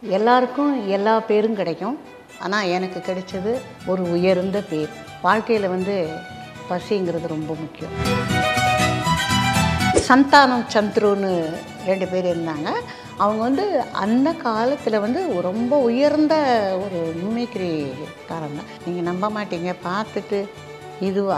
எல்லாருக்கும் எல்லா பேரும் கிடைக்கும் ஆனால் எனக்கு கிடைச்சது ஒரு உயர்ந்த பேர் வாழ்க்கையில் வந்து பசிங்கிறது ரொம்ப முக்கியம் சந்தானம் சந்துருன்னு ரெண்டு பேர் இருந்தாங்க அவங்க வந்து அந்த காலத்தில் வந்து ரொம்ப உயர்ந்த ஒரு மிமிக்ரிக்காரங்க நீங்கள் நம்ப மாட்டீங்க பார்த்துட்டு இதுவா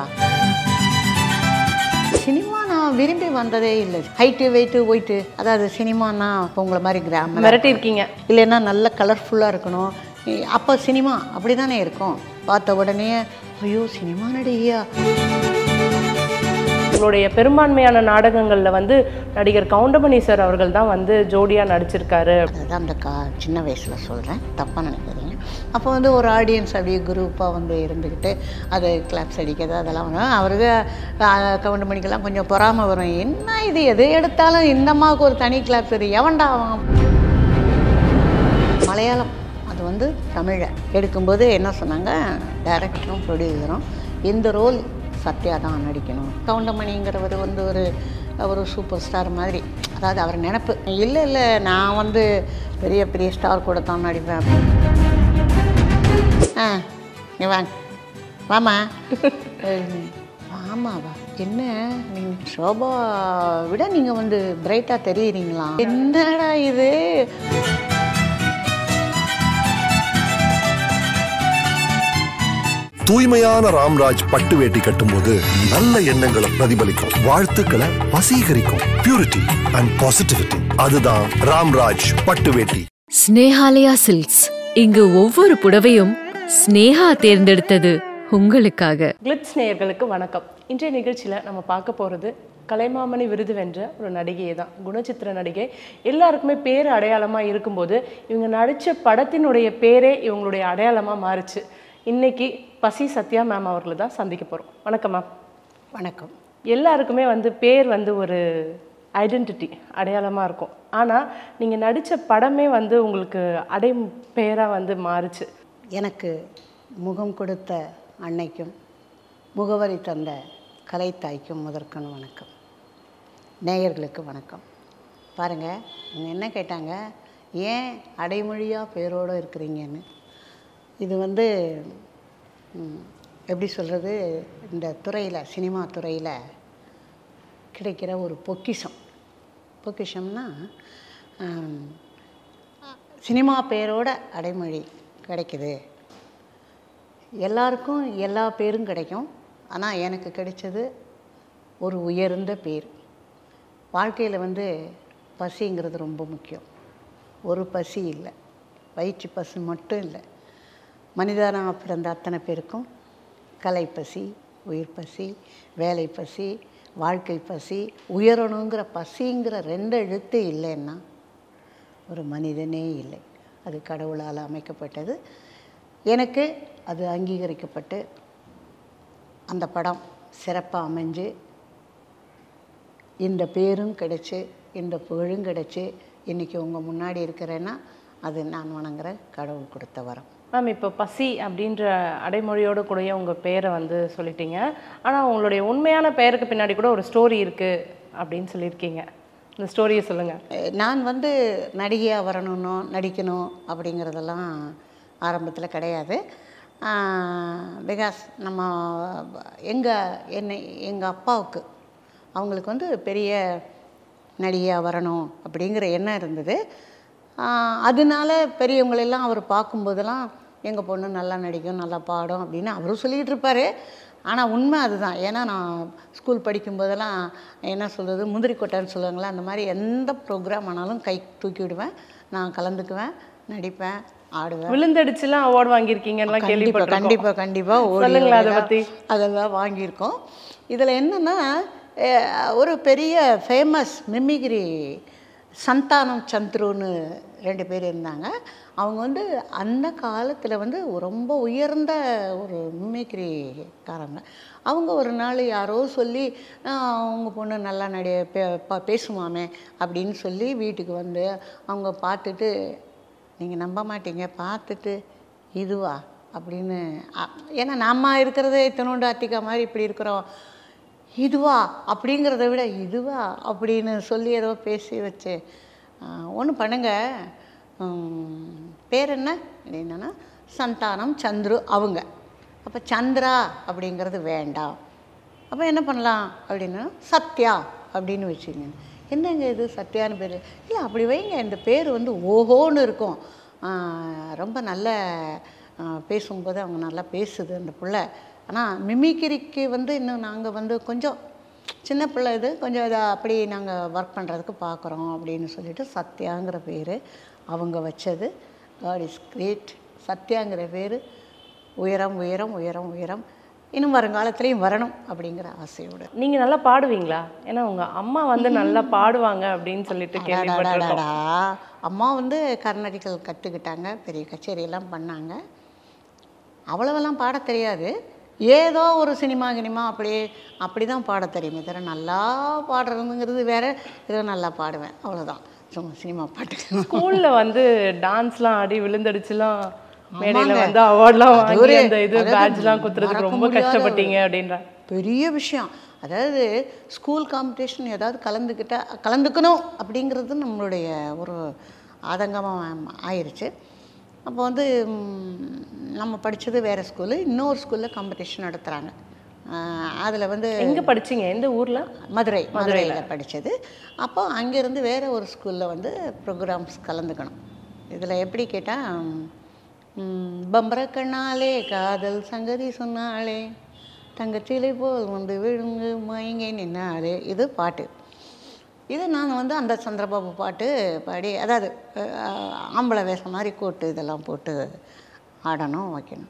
சினிமா நான் விரும்பி வந்ததே இல்லை ஹைட்டு வெயிட்டு ஒயிட்டு அதாவது சினிமானா இப்போ உங்களை மாதிரி கிராமர் மிரட்டி இருக்கீங்க இல்லைன்னா நல்ல கலர்ஃபுல்லாக இருக்கணும் இ- அப்போ சினிமா அப்படி தானே இருக்கும் பார்த்த உடனே ஐயோ சினிமா நடிகையா உங்களுடைய பெரும்பான்மையான நாடகங்களில் வந்து நடிகர் கவுண்டமணி சார் அவர்கள் தான் வந்து ஜோடியாக நடிச்சிருக்காரு அதுதான் அந்த கா சின்ன வயசில் சொல்கிறேன் தப்பாக நினைக்காதீங்க அப்போ வந்து ஒரு ஆடியன்ஸ் அப்படியே குரூப்பாக வந்து இருந்துக்கிட்டு அது கிளாப்ஸ் அடிக்கிறது அதெல்லாம் வரும் அவருக்கு கவுண்ட் மணிக்கெல்லாம் கொஞ்சம் பொறாமை வரும் என்ன இது எது எடுத்தாலும் இந்த அம்மாவுக்கு ஒரு தனி கிளாப்ஸ் வரும் எவன்டா அவன் மலையாளம் அது வந்து தமிழை எடுக்கும்போது என்ன சொன்னாங்க டைரக்டரும் ப்ரொடியூசரும் இந்த ரோல் சத்யா தான் நடிக்கணும் கவுண்டமணிங்கிறவர் வந்து ஒரு ஒரு சூப்பர் ஸ்டார் மாதிரி அதாவது அவர் நினப்பு இல்லை இல்லை நான் வந்து பெரிய பெரிய ஸ்டார் கூட தான் நடிப்பேன் அப்படின்னு. ஆ நீ வாங்க வாமா ஆமாவா என்ன நீங்கள் சோபா விட நீங்கள் வந்து பிரைட்டாக தெரியுறீங்களா என்னடா இது தூய்மையான ராம்ராஜ் பட்டு வேட்டி கட்டும்போது நல்ல எண்ணங்களை பிரதிபலிக்கும் வாழ்த்துக்களை வசீகரிக்கும் பியூரிட்டி அண்ட் பாசிட்டிவிட்டி அதுதான் ராம்ராஜ் பட்டு வேட்டி ஸ்னேஹாலயா சில்க்ஸ் இங்கு ஒவ்வொரு புடவையும் ஸ்னேஹா தேர்ந்தெடுத்தது உங்களுக்காக கிளிட்ஸ் நேயர்களுக்கு வணக்கம் இன்றைய நிகழ்ச்சியில் நம்ம பார்க்க போகிறது கலைமாமணி விருது வென்ற ஒரு நடிகையை தான் குணச்சித்திர நடிகை எல்லாருக்குமே பேர் அடையாளமாக இருக்கும்போது இவங்க நடித்த படத்தினுடைய பேரே இவங்களுடைய அடையாளமாக மாறுச்சு இன்னைக்கு பசி சத்யா மேம் அவர்களை தான் சந்திக்க போகிறோம் வணக்கம் மேம் வணக்கம் எல்லாருக்குமே வந்து பேர் வந்து ஒரு ஐடென்டிட்டி அடையாளமாக இருக்கும் ஆனால் நீங்கள் நடித்த படமே வந்து உங்களுக்கு அடை பெயராக வந்து மாறுச்சு எனக்கு முகம் கொடுத்த அன்னைக்கும் முகவரி தந்த கலைத்தாய்க்கும் முதற்கண் வணக்கம் நேயர்களுக்கு வணக்கம் பாருங்கள் அவங்க என்ன கேட்டாங்க ஏன் அடைமொழியாக பேரோடு இருக்கிறீங்கன்னு இது வந்து ம், எப்படி சொல்கிறது இந்த துறையில் சினிமா துறையில் கிடைக்கிற ஒரு பொக்கிஷம் பொக்கிஷம்னா ஆம், சினிமா பேரோட அடைமொழி கிடைக்குது எல்லாருக்கும் எல்லா பேரும் கிடைக்கும் ஆனால் எனக்கு கிடைச்சது ஒரு உயர்ந்த பேர் வாழ்க்கையில் வந்து பசிங்கிறது ரொம்ப முக்கியம் ஒரு பசி இல்லை வயிற்று பசி மட்டும் இல்லை மனிதனாக பிறந்த அத்தனை பேருக்கும் கலை பசி உயிர் பசி வேலை பசி வாழ்க்கை பசி உயரணுங்கிற பசிங்கிற ரெண்டு எழுத்து இல்லைன்னா ஒரு மனிதனே இல்லை அது கடவுளால் அமைக்கப்பட்டது எனக்கு அது அங்கீகரிக்கப்பட்டு அந்த படம் சிறப்பாக அமைஞ்சு இந்த பேரும் கிடைச்சு இந்த புகழும் கிடைச்சு இன்றைக்கி உங்கள் முன்னாடி இருக்கிறேன்னா அது நான் வணங்குற கடவுள் கொடுத்த வரம் மேம் இப்போ பசி அப்படின்ற அடைமொழியோட கூடயே உங்கள் பேரை வந்து சொல்லிட்டீங்க ஆனால் உங்களுடைய உண்மையான பெயருக்கு பின்னாடி கூட ஒரு ஸ்டோரி இருக்குது அப்படின்னு சொல்லியிருக்கீங்க இந்த ஸ்டோரியை சொல்லுங்கள் அஹ் நான் வந்து நடிகையாக வரணும்னோ நடிக்கணும் அப்படிங்கிறதெல்லாம் ஆரம்பத்தில் கிடையாது பிகாஸ் நம்ம எங்கள் என்னை எங்கள் அப்பாவுக்கு அவங்களுக்கு வந்து பெரிய நடிகையாக வரணும் அப்படிங்கிற எண்ணம் இருந்தது ஆஹ் அதனால பெரியவங்களெல்லாம் அவர் பார்க்கும்போதெல்லாம் எங்கள் பொண்ணு நல்லா நடிக்கும் நல்லா பாடும் அப்படின்னு அவரும் சொல்லிக்கிட்டு இருப்பார் ஆனால் உண்மை அதுதான் ஏன்னா நான் ஸ்கூல் படிக்கும்போதெல்லாம் என்ன சொல்கிறது முந்திரி கொட்டைன்னு சொல்லுவாங்களே அந்த மாதிரி எந்த ப்ரோக்ராம் ஆனாலும் கை தூக்கி விடுவேன் நான் கலந்துக்குவேன் நடிப்பேன் ஆடுவேன் விழுந்தடிச்சுலாம் அவார்டு வாங்கியிருக்கீங்கன்னு கண்டிப்பாக கேள்விப்பட்டிருக்கோம் கண்டிப்பாக கண்டிப்பாக ஓடி சொல்லுங்களேன் அதை ஓடி பத்தி. அதெல்லாம் வாங்கியிருக்கோம் இதில் என்னென்னா ஒரு பெரிய ஃபேமஸ் மிமிக்ரி சந்தானம் சந்துருன்னு ரெண்டு பேர் இருந்தாங்க அவங்க வந்து அந்த காலத்தில் வந்து ரொம்ப உயர்ந்த ஒரு மிமிக்ரிக்காரங்க அவங்க ஒரு நாள் யாரோ சொல்லி "ஆஹ், அவங்க பொண்ணு நல்லா நடி பே- ப- பேசுமாமே அப்படின்னு சொல்லி வீட்டுக்கு வந்து அவங்க பார்த்துட்டு நீங்கள் நம்ப மாட்டீங்க பார்த்துட்டு இதுவா அப்படின்னு அ- ஏன்னா நம்ம இருக்கிறதே இத்தனோண்டு அத்திக்கா மாதிரி இப்படி இருக்கிறோம் இதுவா அப்படிங்கிறத விட இதுவா அப்படின்னு சொல்லி ஏதோ பேசி வச்சு ஒன்று பண்ணுங்க பேர் என்ன அப்படின்னா சந்தானம் சந்துரு அவங்க அப்போ சந்திரா அப்படிங்கிறது வேண்டாம் அப்போ என்ன பண்ணலாம் அப்படின்னா சத்யா அப்படின்னு வச்சுங்க என்னங்க இது சத்யான்னு பேர் இல்லை அப்படி வைங்க இந்த பேர் வந்து ஓஹோன்னு இருக்கும் ஆஹ் ரொம்ப நல்ல ஆஹ் பேசும்போது அவங்க நல்லா பேசுது அந்த புள்ள ஆனால் மிமிக்கிரிக்கு வந்து இன்னும் நாங்கள் வந்து கொஞ்சம் சின்ன பிள்ளை இது கொஞ்சம் இதை அப்படி நாங்கள் ஒர்க் பண்ணுறதுக்கு பார்க்குறோம் அப்படின்னு சொல்லிட்டு சத்யாங்கிற பேர் அவங்க வச்சது காட் இஸ் கிரேட் சத்யாங்கிற பேர் உயரம் உயரம் உயரம் உயரம் இன்னும் வருங்காலத்துலேயும் வரணும் அப்படிங்கிற ஆசையோடு நீங்க நல்லா பாடுவீங்களா ஏன்னா உங்க அம்மா வந்து நல்லா பாடுவாங்க அப்படின்னு சொல்லிட்டு கேள்விப்பட்டிருக்கோம் அடாடாடாடா. அம்மா வந்து கர்நாடிக்கல் கற்றுக்கிட்டாங்க பெரிய கச்சேரியெல்லாம் பண்ணாங்க அவ்வளவெல்லாம் பாட தெரியாது ஏதோ ஒரு சினிமா கினிமா அப்படியே அப்படி தான் பாட தெரியுமே தவிர நல்லா பாடுறதுங்கிறது வேற ஏதோ நல்லா பாடுவேன் அவ்வளோதான் சும்மா சினிமா பாட்டுக்கு ஸ்கூல்ல வந்து டான்ஸ்லாம் ஆடி விழுந்தடிச்சுலாம் மேடையில ஆமாங்க. வந்து அவார்ட்லாம் அது வாங்கி ஒரு- அந்த இது அதாவது பேட்ச்லாம் குத்துறதுக்கு மறக்க ரொம்ப முடியாத கஷ்டப்பட்டீங்க அப்படின்ற பெரிய விஷயம் அதாவது ஸ்கூல் காம்படிஷன் ஏதாவது கலந்துக்கிட்டா கலந்துக்கணும் அப்படிங்கிறது நம்மளுடைய ஒரு ஆதங்கமாக ஆயிருச்சு அப்போ வந்து ம், நம்ம படித்தது வேறு ஸ்கூலு இன்னொரு ஸ்கூலில் காம்படிஷன் நடத்துகிறாங்க அதில் வந்து எங்க படிச்சீங்க எந்த ஊர்ல மதுரை மதுரையில் படித்தது அப்போ அங்கேருந்து வேறு ஒரு ஸ்கூலில் வந்து ப்ரோக்ராம்ஸ் கலந்துக்கணும் இதில் எப்படி கேட்டால் பம்பரக்கண்ணாலே காதல் சங்கதி சொன்னாலே தங்கச்சிலை போல் வந்து விழுங்கு மயங்கி நின்னாலே இது பாட்டு இது நான் வந்து அந்த சந்திரபாபு பாட்டு பாடி அதாவது அஹ், ஆம்பளை வேஷம் மாதிரி கோட்டு இதெல்லாம் போட்டு ஆடணும் வைக்கணும்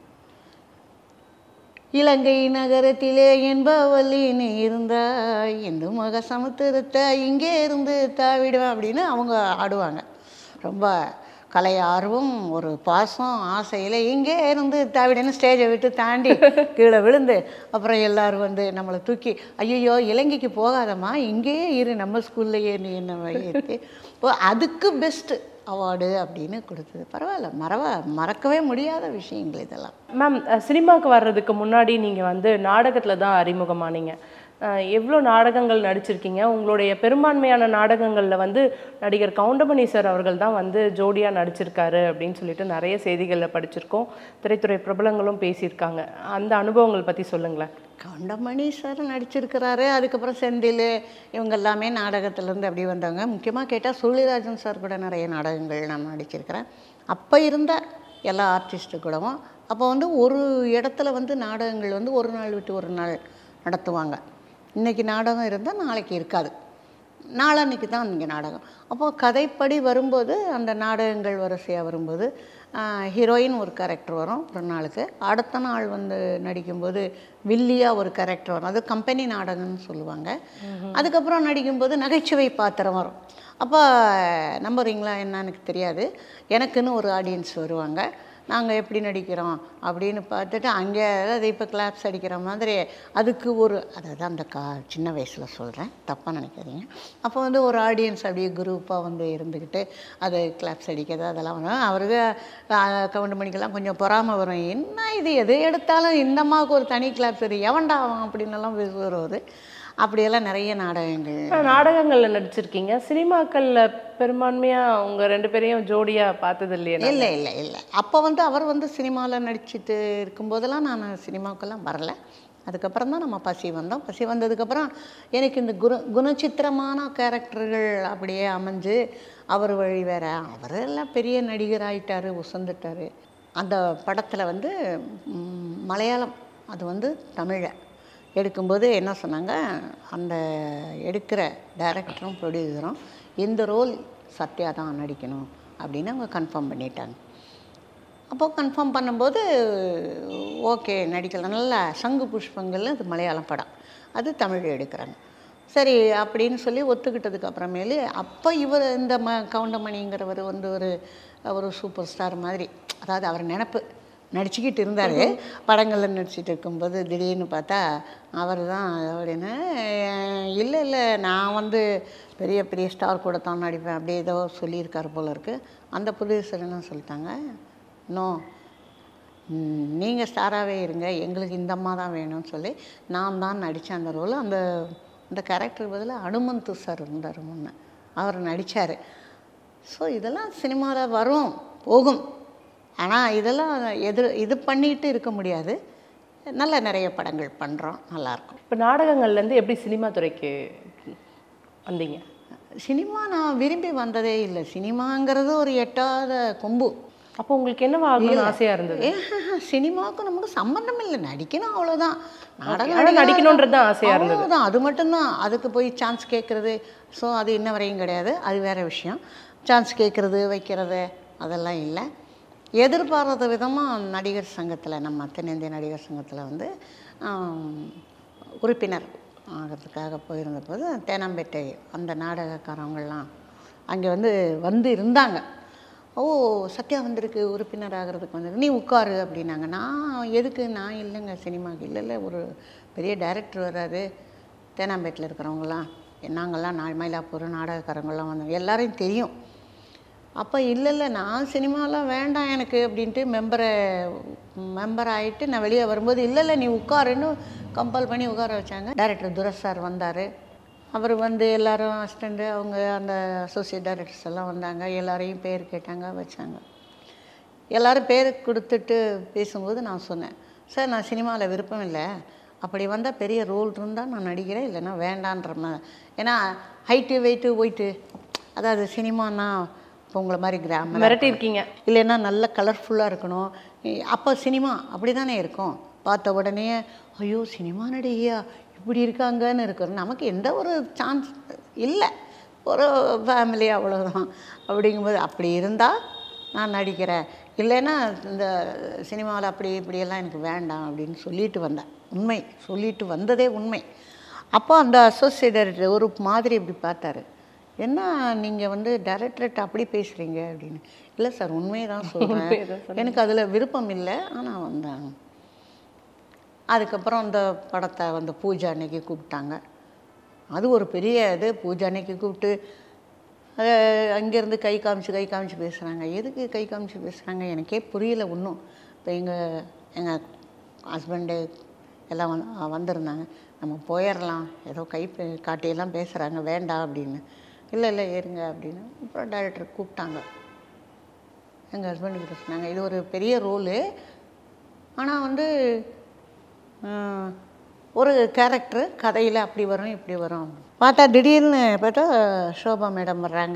இலங்கை நகரத்திலே என்பவல்லி நீ இருந்தாய் இந்து மக சமுத்திரத்தை இங்கே இருந்து தாவிடுவேன் அப்படின்னு அவங்க ஆடுவாங்க ரொம்ப கலை ஆர்வம் ஒரு பாசம் ஆசையில் இங்கே இருந்து தாவிடன்னு ஸ்டேஜை விட்டு தாண்டி கீழே விழுந்து அப்புறம் எல்லாரும் வந்து நம்மளை தூக்கி ஐயோ இலங்கைக்கு போகாதம்மா இங்கேயே இரு நம்ம ஸ்கூல்லையே நீ என்ன ஏற்றி இப்போ அதுக்கு பெஸ்ட்டு அவார்டு அப்படின்னு கொடுத்தது பரவாயில்ல மறவ மறக்கவே முடியாத விஷயங்கள் இதெல்லாம் மேம் சினிமாவுக்கு வர்றதுக்கு முன்னாடி நீங்கள் வந்து நாடகத்தில் தான் அறிமுகமானீங்க அஹ், எவ்வளோ நாடகங்கள் நடிச்சிருக்கீங்க உங்களுடைய பெரும்பான்மையான நாடகங்களில் வந்து நடிகர் கவுண்டமணி சார் அவர்கள் தான் வந்து ஜோடியாக நடிச்சிருக்காரு அப்படின்னு சொல்லிட்டு நிறைய செய்திகளில் படிச்சிருக்கோம் திரைத்துறை பிரபலங்களும் பேசியிருக்காங்க அந்த அனுபவங்கள் பற்றி சொல்லுங்களேன் கவுண்டமணி சார் நடிச்சிருக்கிறாரு அதுக்கப்புறம் செந்தில் இவங்க எல்லாமே நாடகத்திலேருந்து அப்படி வந்தாங்க முக்கியமாக கேட்டால் சுருளிராஜன் சார் கூட நிறைய நாடகங்கள் நான் நடிச்சிருக்கிறேன் அப்போ இருந்த எல்லா ஆர்டிஸ்ட்டு கூடவும் அப்போ வந்து ஒரு இடத்துல வந்து நாடகங்கள் வந்து ஒரு நாள் விட்டு ஒரு நாள் நடத்துவாங்க இன்றைக்கி நாடகம் இருந்தால் நாளைக்கு இருக்காது நாளான்னைக்கு தான் இங்கே நாடகம் அப்போது கதைப்படி வரும்போது அந்த நாடகங்கள் வரிசையாக வரும்போது ஹீரோயின் ஒரு கேரக்டர் வரும் ஒரு நாளுக்கு அடுத்த நாள் வந்து நடிக்கும்போது வில்லியாக ஒரு கேரக்டர் வரும் அது கம்பெனி நாடகம்னு சொல்லுவாங்க அதுக்கப்புறம் நடிக்கும்போது நகைச்சுவை பாத்திரம் வரும் அப்போ நம்புறீங்களா என்னன்னு எனக்கு தெரியாது எனக்குன்னு ஒரு ஆடியன்ஸ் வருவாங்க நாங்கள் எப்படி நடிக்கிறோம் அப்படின்னு பார்த்துட்டு அங்கே அதாவது இப்போ கிளாப்ஸ் அடிக்கிற மாதிரி அதுக்கு ஒரு அதாவது அந்த கா சின்ன வயசில் சொல்கிறேன் தப்பாக நினைக்காதீங்க அப்போ வந்து ஒரு ஆடியன்ஸ் அப்படியே குரூப்பாக வந்து இருந்துக்கிட்டு அது கிளாப்ஸ் அடிக்கிறது அதெல்லாம் வரும் அவருக்கு கவுண்ட் மணிக்கெல்லாம் கொஞ்சம் பொறாமை வரும் என்ன இது எது எடுத்தாலும் இந்த அம்மாவுக்கு ஒரு தனி கிளாப்ஸ் வரும் எவன்டா அவன் அப்படின்னெல்லாம் பேசுவார் அவரு. அப்படியெல்லாம் நிறைய நாடகங்கள் ஆனா, நாடகங்கள்ல நடிச்சிருக்கீங்க சினிமாக்கள்ல பெரும்பான்மையா உங்க ரெண்டு பேரையும் ஜோடியா பார்த்தது இல்லையா இல்லை இல்லை இல்லை அப்போ வந்து அவர் வந்து சினிமாவில் நடிச்சிட்டு இருக்கும்போதெல்லாம் நான் சினிமாவுக்கெல்லாம் வரல அதுக்கப்புறம் தான் நம்ம பசி வந்தோம் பசி வந்ததுக்கப்புறம் எனக்கு இந்த குரு குணச்சித்திரமான கேரக்டர்கள் அப்படியே அமைஞ்சு அவர் வழி வேற அவர் எல்லாம் பெரிய நடிகர் ஆயிட்டாரு உசந்துட்டார் அந்த படத்தில் வந்து ம், மலையாளம் அது வந்து தமிழை எடுக்கும்போது என்ன சொன்னாங்க அந்த எடுக்கிற டைரக்டரும் ப்ரொடியூசரும் இந்த ரோல் சத்யா தான் நடிக்கணும் அப்படின்னு அவங்க கன்ஃபார்ம் பண்ணிட்டாங்க அப்போது கன்ஃபார்ம் பண்ணும்போது ஓகே நடிக்கலாம் நல்லா சங்கு புஷ்பங்கள் அது மலையாளம் படம் அது தமிழ் எடுக்கிறாங்க சரி அப்படின்னு சொல்லி ஒத்துக்கிட்டதுக்கு அப்புறமேலு அப்போ இவர் இந்த ம கவுண்டமணிங்கிறவர் வந்து ஒரு ஒரு சூப்பர் ஸ்டார் மாதிரி அதாவது அவர் நினப்பு நடிச்சுக்கிட்டு இருந்தார் படங்களில் நடிச்சிட்டு இருக்கும்போது திடீர்னு பார்த்தா அவர் தான் அப்படின்னு இல்லை இல்லை நான் வந்து பெரிய பெரிய ஸ்டார் கூட தான் நடிப்பேன் அப்படி ஏதோ சொல்லியிருக்காரு போல இருக்கு அந்த ப்ரொடியூசர் என்ன சொல்லிட்டாங்க நோ நீங்கள் ஸ்டாராகவே இருங்க எங்களுக்கு இந்த அம்மா தான் வேணும்னு சொல்லி நான் தான் நடித்தேன் அந்த ரோல் அந்த அந்த கேரக்டர் பதிலாக அனுமந்து சார் இருந்தார் முன்ன அவர் நடித்தார் ஸோ இதெல்லாம் சினிமாவில் வரும் போகும் ஆனால் இதெல்லாம் எதிர் இது பண்ணிட்டு இருக்க முடியாது நல்ல நிறைய படங்கள் பண்ணுறோம் நல்லாயிருக்கும் இப்போ நாடகங்கள்லேருந்து எப்படி சினிமா துறைக்கு வந்தீங்க சினிமா நான் விரும்பி வந்ததே இல்லை சினிமாங்கிறது ஒரு எட்டாத கொம்பு அப்போ உங்களுக்கு என்னவா ஆகணும்னு ஆசையாக இருந்தது ஏ, சினிமாவுக்கும் நமக்கு சம்மந்தம் இல்லை நடிக்கணும் அவ்வளோதான் நாடகம் ஆனா நடிக்கணுன்றது தான் ஆசையா இருந்தது. அவ்வளோதான் அது மட்டும்தான் அதுக்கு போய் சான்ஸ் கேட்குறது ஸோ அது இன்ன வரையும் கிடையாது அது வேற விஷயம் சான்ஸ் கேட்குறது வைக்கிறது அதெல்லாம் இல்லை எதிர்பாராத விதமாக நடிகர் சங்கத்தில் நம்ம தென்னிந்திய நடிகர் சங்கத்தில் வந்து ஆம், உறுப்பினர் ஆகிறதுக்காக போயிருந்த போது தேனாம்பேட்டை அந்த நாடகக்காரவங்கெல்லாம் அங்கே வந்து வந்து இருந்தாங்க ஓ சத்யா வந்திருக்கு உறுப்பினர் ஆகிறதுக்கு வந்து நீ உட்காரு அப்படின்னாங்க நான் எதுக்கு நான் இல்லைங்க சினிமாவுக்கு இல்லை இல்லை ஒரு பெரிய டைரக்டர் வர்றாரு தேனாம்பேட்டில் இருக்கிறவங்களாம் நாங்கள்லாம் நா மயிலாப்பூர் நாடகக்காரங்களாம் வந்தோம் எல்லாரையும் தெரியும் அப்போ இல்லை இல்லை நான் சினிமாலாம் வேண்டாம் எனக்கு அப்படின்ட்டு மெம்பரை மெம்பர் ஆகிட்டு நான் வெளியே வரும்போது இல்லை இல்லை நீ உட்காருன்னு கம்பல் பண்ணி உட்கார வச்சாங்க டைரக்டர் துரஸ் சார் வந்தார் அவர் வந்து எல்லாரும் அசிஸ்டண்ட்டு அவங்க அந்த அசோசியேட் டைரக்டர்ஸ் எல்லாம் வந்தாங்க எல்லாரையும் பேர் கேட்டாங்க வச்சாங்க எல்லாரும் பேர் கொடுத்துட்டு பேசும்போது நான் சொன்னேன் சார் நான் சினிமாவில் விருப்பம் இல்லை அப்படி வந்தால் பெரிய ரோல் இருந்தால் நான் நடிக்கிறேன் இல்லைன்னா வேண்டான்ற மாதிரி ஏன்னா ஹைட்டு வெயிட்டு ஒயிட்டு அதாவது சினிமானா இப்போ உங்களை மாதிரி கிராமர் மிரட்டி இருக்கீங்க இல்லைன்னா நல்ல கலர்ஃபுல்லாக இருக்கணும் அப்போ சினிமா அப்படி தானே இருக்கும் பார்த்த உடனே ஐயோ சினிமா நடிகையா இப்படி இருக்காங்கன்னு இருக்கிறோம் நமக்கு எந்த ஒரு சான்ஸ் இல்லை ஒரு ஃபேமிலி அவ்வளோதான் அப்படிங்கும்போது அப்படி இருந்தால் நான் நடிக்கிறேன் இல்லைன்னா இந்த சினிமாவில் அப்படி இப்படியெல்லாம் எனக்கு வேண்டாம் அப்படின்னு சொல்லிட்டு வந்தேன் உண்மை சொல்லிட்டு வந்ததே உண்மை அப்போ அந்த அசோசியேட் டைரக்டர் ஒரு மாதிரி இப்படி பார்த்தாரு என்ன நீங்கள் வந்து டைரக்டர்கிட்ட அப்படி பேசுகிறீங்க அப்படின்னு இல்லை சார் உண்மையை தான் சொல்கிறேன் எனக்கு அதில் விருப்பம் இல்லை ஆனால் வந்தேன் அதுக்கப்புறம் அந்த படத்தை வந்து பூஜை அன்னைக்கு கூப்பிட்டாங்க அது ஒரு பெரிய இது பூஜை அன்னைக்கு கூப்பிட்டு அங்கேருந்து கை காமிச்சு கை காமிச்சு பேசுகிறாங்க எதுக்கு கை காமிச்சு பேசுகிறாங்க எனக்கே புரியல ஒன்றும் இப்போ எங்கள் எங்கள் ஹஸ்பண்டு எல்லாம் வந்து அஹ் வந்திருந்தாங்க நம்ம போயிடலாம் ஏதோ கை பே- காட்டியெல்லாம் பேசுகிறாங்க வேண்டாம் அப்படின்னு இல்லை இல்லை ஏறுங்க அப்படின்னு அப்புறம் டைரக்டர் கூப்பிட்டாங்க எங்கள் ஹஸ்பண்டு கிட்ட சொன்னாங்க இது ஒரு பெரிய ரோலு ஆனால் வந்து ஆஹ், ஒரு கேரக்டர் கதையில் அப்படி வரும் இப்படி வரும் பார்த்தா திடீர்னு பார்த்தா சோபா மேடம் வர்றாங்க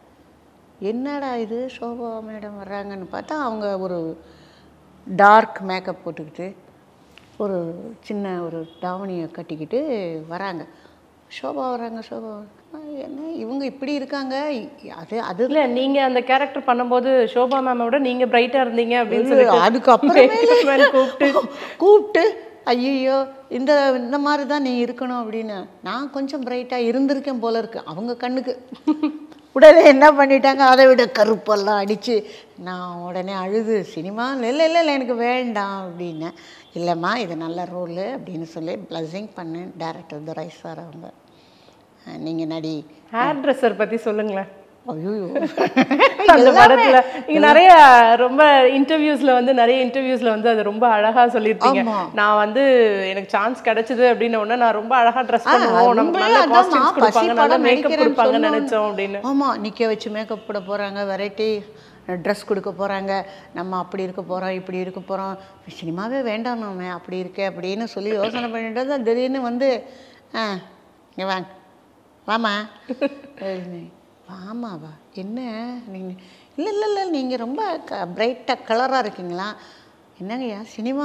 என்னடா இது சோபா மேடம் வர்றாங்கன்னு பார்த்தா அவங்க ஒரு டார்க் மேக்கப் போட்டுக்கிட்டு ஒரு சின்ன ஒரு தாவணியை கட்டிக்கிட்டு வராங்க சோபா வராங்க சோபா வராங்க. என்ன இவங்க இப்படி இருக்காங்க இ- அது அது இல்ல நீங்க அந்த கேரக்டர் பண்ணும்போது சோபா மேம விட நீங்க பிரைட்டா இருந்தீங்க அப்படின்னு சொல்லி அதுக்கப்புறம் கூப்பிட்டு கூப்பிட்டு ஐயோ இந்த இந்த மாதிரி தான் நீ இருக்கணும் அப்படின்னு நான் கொஞ்சம் பிரைட்டாக இருந்திருக்கேன் போல இருக்கு அவங்க கண்ணுக்கு உடனே என்ன பண்ணிட்டாங்க அதை விட கருப்பெல்லாம் அடித்து நான் உடனே அழுது சினிமா இல்லை இல்லை இல்லை எனக்கு வேண்டாம் அப்படின்னேன் இல்லைம்மா இது நல்ல ரோலு அப்படின்னு சொல்லி ப்ளஸிங் பண்ணேன் டேரக்டர் துரை சார் அவங்க நீங்கள் நடி ஹேர் ட்ரெஸ்ஸர் பத்தி சொல்லுங்களேன் ஐயோ அந்த படத்துல நீங்க நிறைய ரொம்ப இன்டர்வியூஸ்ல வந்து நிறைய இன்டர்வியூஸ்ல வந்து அது ரொம்ப அழகா சொல்லியிருப்பீங்க ஆமா. நான் வந்து எனக்கு சான்ஸ் கிடைச்சது அப்படின்ன உடனே நான் ரொம்ப அழகா ட்ரெஸ் ஆ, பண்ணுவோம் நமக்கு உண்மையிலே நல்ல அதாம்மா, காஸ்டியூம்ஸ் கொடுப்பாங்க பசி நல்ல படம் மேக்கப் நடிக்கிறேன்னு கொடுப்பாங்கன்னு சொன்னோன்னு- நினைச்சோம் அப்படின்னு ஆமா நிக்க வச்சு மேக்கப் போட போறாங்க வெரைட்டி ட்ரெஸ் கொடுக்க போறாங்க நம்ம அப்படி இருக்க போறோம் இப்படி இருக்க போறோம் சினிமாவே வேண்டாம் நாம அப்படி இருக்கே அப்படின்னு சொல்லி யோசனை பண்ணிட்டு இருந்தா திடீர்னு வந்து ஆ இங்க வாங்க வாமா அப்படின்னு. வாமாவா என்ன நீங்கள் இல்லை இல்லை இல்லை நீங்கள் ரொம்ப க பிரைட்டாக கலராக இருக்கீங்களா என்னங்கய்யா சினிமா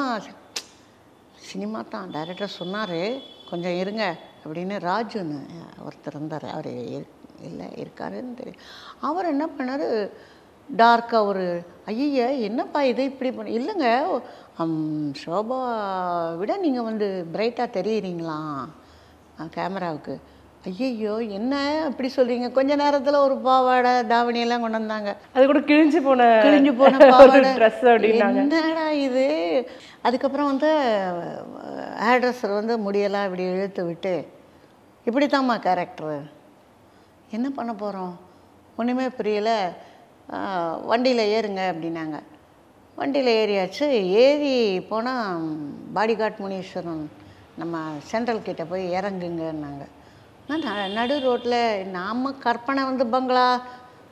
சினிமா தான் டைரக்டர் சொன்னார் கொஞ்சம் இருங்க அப்படின்னு ராஜுன்னு ஒருத்தர் இருந்தார் அவர் இல்லை இருக்காருன்னு தெரியும் அவர் என்ன பண்ணார் டார்க்காக ஒரு ஐய என்னப்பா இது இப்படி பண்ண இல்லைங்க ஹம், சோபா விட நீங்கள் வந்து பிரைட்டாக தெரியுறீங்களா கேமராவுக்கு ஐயையோ என்ன இப்படி சொல்கிறீங்க கொஞ்ச நேரத்தில் ஒரு பாவாடை தாவணியெல்லாம் கொண்டு வந்தாங்க அது கூட கிழிஞ்சு போன கிழிஞ்சு போன ஒரு பாவாடை ட்ரெஸ் அப்படின்னாங்க என்னடா இது அதுக்கப்புறம் வந்து ஹேர் ட்ரெஸ்ஸர் வந்து முடியெல்லாம் இப்படி இழுத்து விட்டு இப்படி தாம்மா கேரக்டரு என்ன பண்ண போகிறோம் ஒன்றுமே புரியல வண்டியில் ஏறுங்க அப்படின்னாங்க வண்டியில் ஏறியாச்சு ஏறி போனால் பாடி கார்ட் முனீஸ்வரன் நம்ம சென்ட்ரல் கிட்ட போய் இறங்குங்கன்னாங்க நான் ந- நடு ரோட்டில் நாம கற்பனை வந்து பங்களா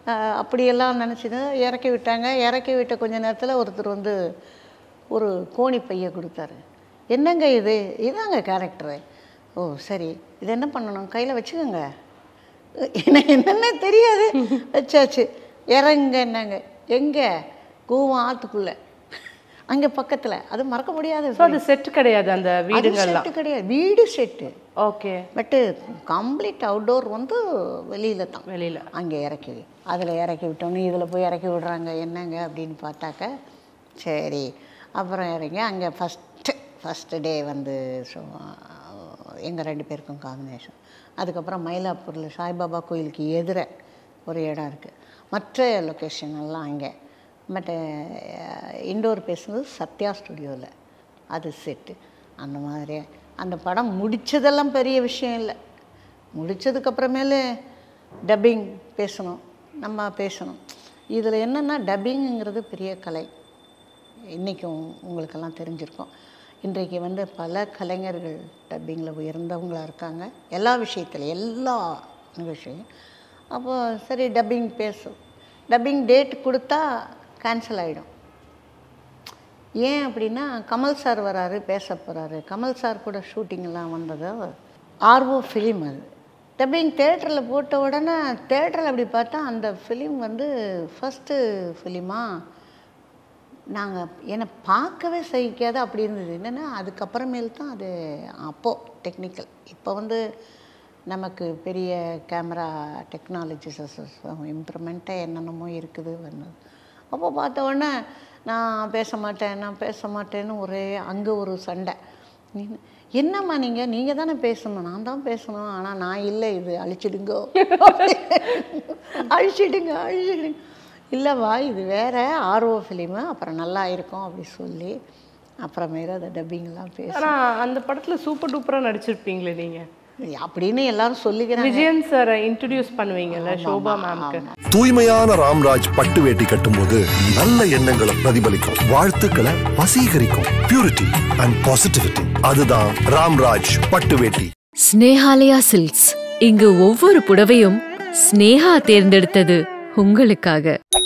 அஹ், அப்படியெல்லாம் நினச்சிட்டு இறக்கி விட்டாங்க இறக்கி விட்ட கொஞ்ச நேரத்தில் ஒருத்தர் வந்து ஒரு கோணி பைய கொடுத்தாரு என்னங்க இது இதாங்க கேரக்டரு ஓ சரி இது என்ன பண்ணணும் கையில் வச்சுக்கோங்க எனக்கு என்னென்ன தெரியாது வச்சாச்சு இறங்க என்னங்க எங்கே கூவம் ஆற்றுக்குள்ளே அங்கே பக்கத்தில் அது மறக்க முடியாது ஸோ அது செட் கிடையாது அந்த வீடுங்கள்லாம் செட்டு கிடையாது வீடு set okay but complete outdoor வந்து வெளியில தான் வெளியில அங்கே இறக்கி அதில் இறக்கி விட்டோன்னு இதில் போய் இறக்கி விடுறாங்க என்னங்க அப்படின்னு பார்த்தாக்க சரி அப்புறம் இறங்கி அங்கே ஃபஸ்ட்டு ஃபஸ்ட்டு டே வந்து ஸோ எங்கள் ரெண்டு பேருக்கும் காம்பினேஷன் அதுக்கப்புறம் மயிலாப்பூரில் சாய்பாபா கோயிலுக்கு எதிர ஒரு இடம் இருக்குது மற்ற லொக்கேஷன் எல்லாம் அங்கே பட் இண்டோர் பேசுனது சத்யா ஸ்டுடியோவில் அது செட்டு அந்த மாதிரி அந்த படம் முடிச்சதெல்லாம் பெரிய விஷயம் இல்லை முடித்ததுக்கப்புறமேலு டப்பிங் பேசணும் நம்ம பேசணும் இதில் என்னென்னா டப்பிங்குங்கிறது பெரிய கலை இன்றைக்கும் உங்களுக்கெல்லாம் தெரிஞ்சிருக்கும் இன்றைக்கு வந்து பல கலைஞர்கள் டப்பிங்கில் உயர்ந்தவங்களாக இருக்காங்க எல்லா விஷயத்தில் எல்லா விஷயம் அப்போ சரி டப்பிங் பேசும் டப்பிங் டேட் கொடுத்தா கேன்சல் ஆகிடும் ஏன் அப்படின்னா கமல் சார் வராரு பேச போகிறாரு கமல் சார் கூட ஷூட்டிங்லாம் வந்தது ஆர்வோ ஃபிலிம் அது டப்பிங் தேட்டரில் போட்ட உடனே தேட்டரில் அப்படி பார்த்தா அந்த ஃபிலிம் வந்து ஃபஸ்ட்டு ஃபிலிமாக நாங்கள் என்னை பார்க்கவே சகிக்காது அப்படி இருந்தது என்னென்னா அதுக்கப்புறமேல் தான் அது அப்போது டெக்னிக்கல் இப்போ வந்து நமக்கு பெரிய கேமரா டெக்னாலஜிஸ் இம்ப்ரூவ்மெண்ட்டாக என்னென்னமோ இருக்குது வந்தது அப்போ பார்த்த உடனே நான் பேச மாட்டேன் நான் பேச மாட்டேன்னு ஒரே அங்கே ஒரு சண்டை நீ- என்னம்மா நீங்கள் நீங்கள் தானே பேசணும் நான் தான் பேசணும் ஆனால் நான் இல்லை இது அழிச்சிடுங்கோ அழிச்சிடுங்க அழிச்சிடுங்க இல்லைவா இது வேற ஆர்வ ஃபிலிமு அப்புறம் நல்லா இருக்கும் அப்படி சொல்லி அப்புறமேல அதை டப்பிங்லாம் பேச ஆனா அந்த படத்துல சூப்பர் டூப்பரா நடிச்சிருப்பீங்களே நீங்க அப்படின்னு எல்லாரும் சொல்லிக்கிறாங்க விஜயன் சாரை இன்ட்ரடியூஸ் பண்ணுவீங்கல்ல சோபா மேம்க்கு தூய்மையான ராம்ராஜ் பட்டு வேட்டி கட்டும்போது நல்ல எண்ணங்களை பிரதிபலிக்கும் வாழ்த்துக்களை வசீகரிக்கும் பியூரிட்டி அண்ட் பாசிட்டிவிட்டி அதுதான் ராம்ராஜ் பட்டு வேட்டி ஸ்னேஹாலயா சில்க்ஸ் இங்கு ஒவ்வொரு புடவையும் ஸ்னேஹா தேர்ந்தெடுத்தது உங்களுக்காக